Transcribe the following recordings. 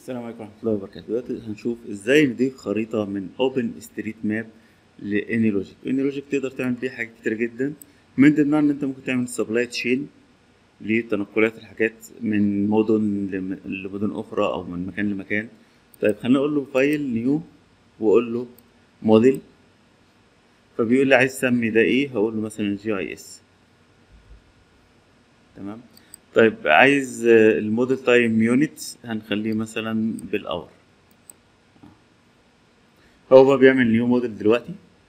السلام عليكم ورحمة الله وبركاته دلوقتي هنشوف ازاي نضيف خريطة من اوبن ستريت ماب لاني لوجيك اني لوجيك تقدر تعمل بيه حاجات كتير جدا من ضمنها ان انت ممكن تعمل سبلاي تشين لتنقلات الحاجات من مدن لم- لمدن اخرى او من مكان لمكان طيب خلينا اقول له فايل نيو واقول له موديل فبيقول لي عايز تسمي ده ايه هقول له مثلا جي اي اس تمام طيب عايز آه، الموديل تايم يونت هنخليه مثلا بالاور هو بقى بيعمل نيو موديل دلوقتي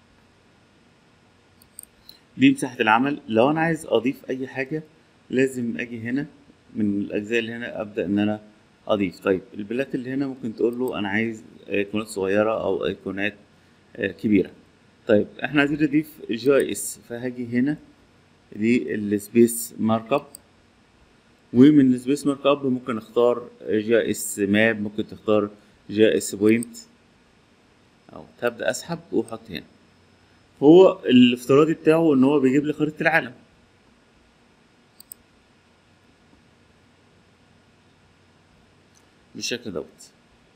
دي مساحة العمل لو انا عايز اضيف اي حاجة لازم اجي هنا من الاجزاء اللي هنا ابدا ان انا اضيف طيب البلات اللي هنا ممكن تقول له انا عايز ايقونات صغيرة او ايقونات آه، كبيرة طيب احنا عايزين نضيف جي اي اس فهاجي هنا دي السبيس مارك اب ومن السبيس مارك اب ممكن اختار جي اس ماب ممكن تختار جي اس بوينت او تبدا اسحب واحط هنا هو الافتراضي بتاعه ان هو بيجيب لي خريطه العالم بالشكل دوت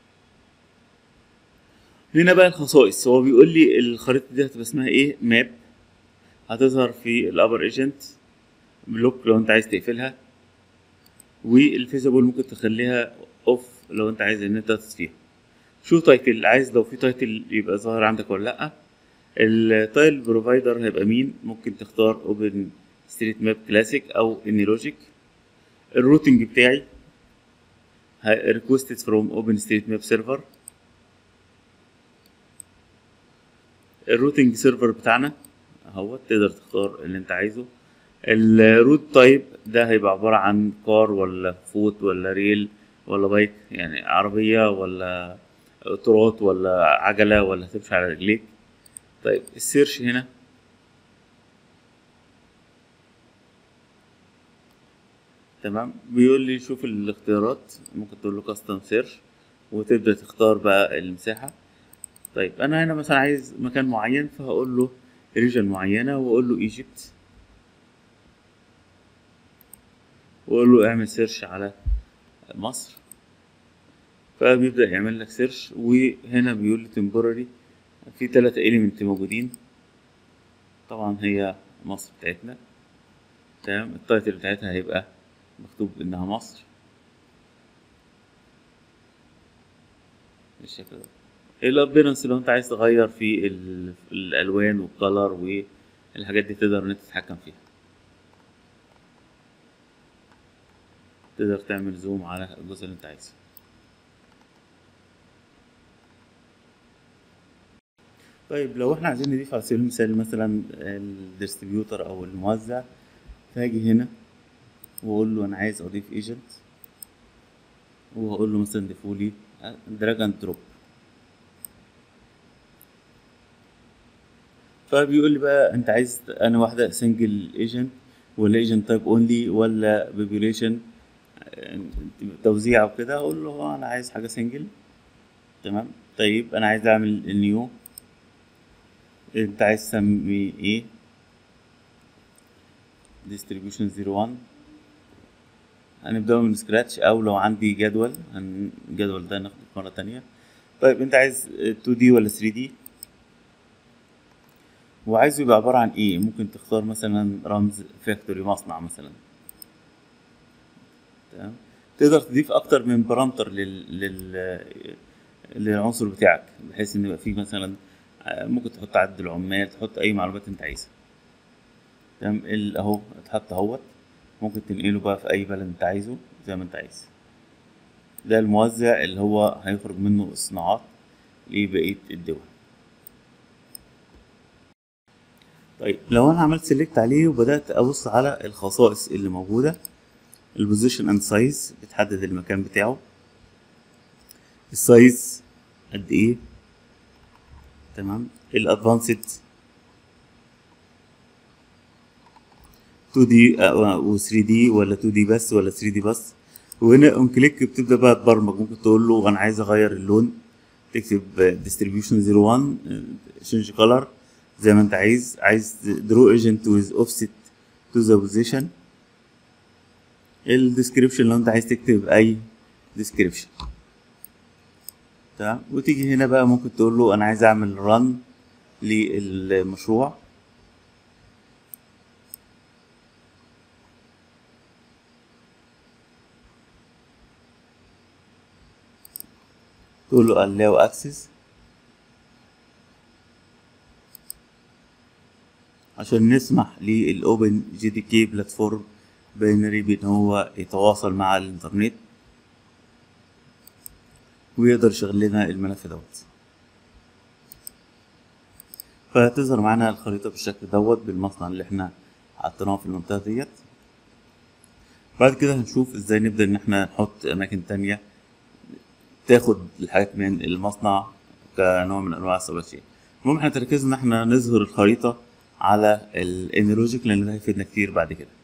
هنا بقى الخصائص هو بيقول لي الخريطه دي هتبقى اسمها ايه ماب هتظهر في الابر ايجنت بلوك لو انت عايز تقفلها والفيزابل ممكن تخليها اوف لو انت عايز ان انت تطفيها شو تايتل عايز لو في تايتل يبقى ظاهر عندك ولا لا التايل بروفايدر هيبقى مين ممكن تختار اوبن ستريت ماب كلاسيك او اني لوجيك الروتنج بتاعي ريكوستد فروم اوبن ستريت ماب سيرفر الروتنج سيرفر بتاعنا اهو تقدر تختار اللي انت عايزه الروت تايب ده هيبقى عبارة عن كار ولا فوت ولا ريل ولا بايك يعني عربية ولا قطارات ولا عجلة ولا هتمشي على رجليك طيب السيرش هنا تمام بيقول لي شوف الاختيارات ممكن تقول له كاستم سيرش وتبدأ تختار بقى المساحة طيب انا هنا مثلا عايز مكان معين فهقول له ريجن معينة واقول له ايجيبت واقول له اعمل سيرش على مصر فبيبدأ يعمل لك سيرش وهنا بيقول لي temporary في تلاتة element موجودين طبعا هي مصر بتاعتنا تمام التايتل بتاعتها هيبقى مكتوب انها مصر بالشكل ده الابيرنس لو انت عايز تغير في ال- الالوان والكلر والحاجات دي تقدر ان انت تتحكم فيها تقدر تعمل زوم على الجزء اللي انت عايزه طيب لو احنا عايزين نضيف على سبيل المثال مثلا الديستريبيوتر او الموزع فاجي هنا واقول له انا عايز اضيف ايجنت وهقول له مثلا ضيفولي دراج اند دروب فبيقول لي بقى انت عايز انا واحده سنجل ايجنت ولا ايجنت تايب اونلي ولا بوبيوليشن توزيع وكده اقول له اه انا عايز حاجه سنجل تمام طيب انا عايز اعمل النيو انت عايز تسمي ايه distribution 01 هنبدأ من سكراتش او لو عندي جدول هن- الجدول ده ناخده مرة تانية طيب انت عايز 2D ولا 3D وعايزه يبقى عبارة عن ايه ممكن تختار مثلا رمز فاكتوري مصنع مثلا تمام تقدر تضيف اكتر من بارامتر لل... لل... للعنصر بتاعك بحيث ان يبقى فيه مثلا آه، ممكن تحط عدد العمال تحط اي معلومات انت عايزها تمام ال- اهو اتحط اهوت ممكن تنقله بقى في اي بلد انت عايزه زي ما انت عايز ده الموزع اللي هو هيخرج منه الصناعات لبقية الدول طيب لو انا عملت سيلكت عليه وبدات ابص على الخصائص اللي موجوده البوزيشن اند سايز بتحدد المكان بتاعه السايز قد ايه تمام الادفانسد 2 دي و 3 دي ولا 2 دي بس ولا 3 دي بس وهنا اون كليك بتبدا بقى تبرمج ممكن تقول له انا عايز اغير اللون تكتب ديستريبيوشن 01 شنج كلر زي ما انت عايز عايز درو ايجنت ويز اوفست تو ذا بوزيشن الديسكريبشن لو انت عايز تكتب اي ديسكريبشن تمام وتيجي هنا بقى ممكن تقول له انا عايز اعمل رن للمشروع تقول له allow access عشان نسمح للاوبن جي دي كي بلاتفورم باينري بان هو يتواصل مع الانترنت ويقدر يشغل لنا الملف دوت فتظهر معانا الخريطة بالشكل دوت بالمصنع اللي احنا حطيناه في المنطقة ديت بعد كده هنشوف ازاي نبدأ ان احنا نحط اماكن تانية تاخد الحاجات من المصنع كنوع من انواع السباشية المهم احنا تركيزنا ان احنا نظهر الخريطة على الانيروجيك لان ده هيفيدنا كتير بعد كده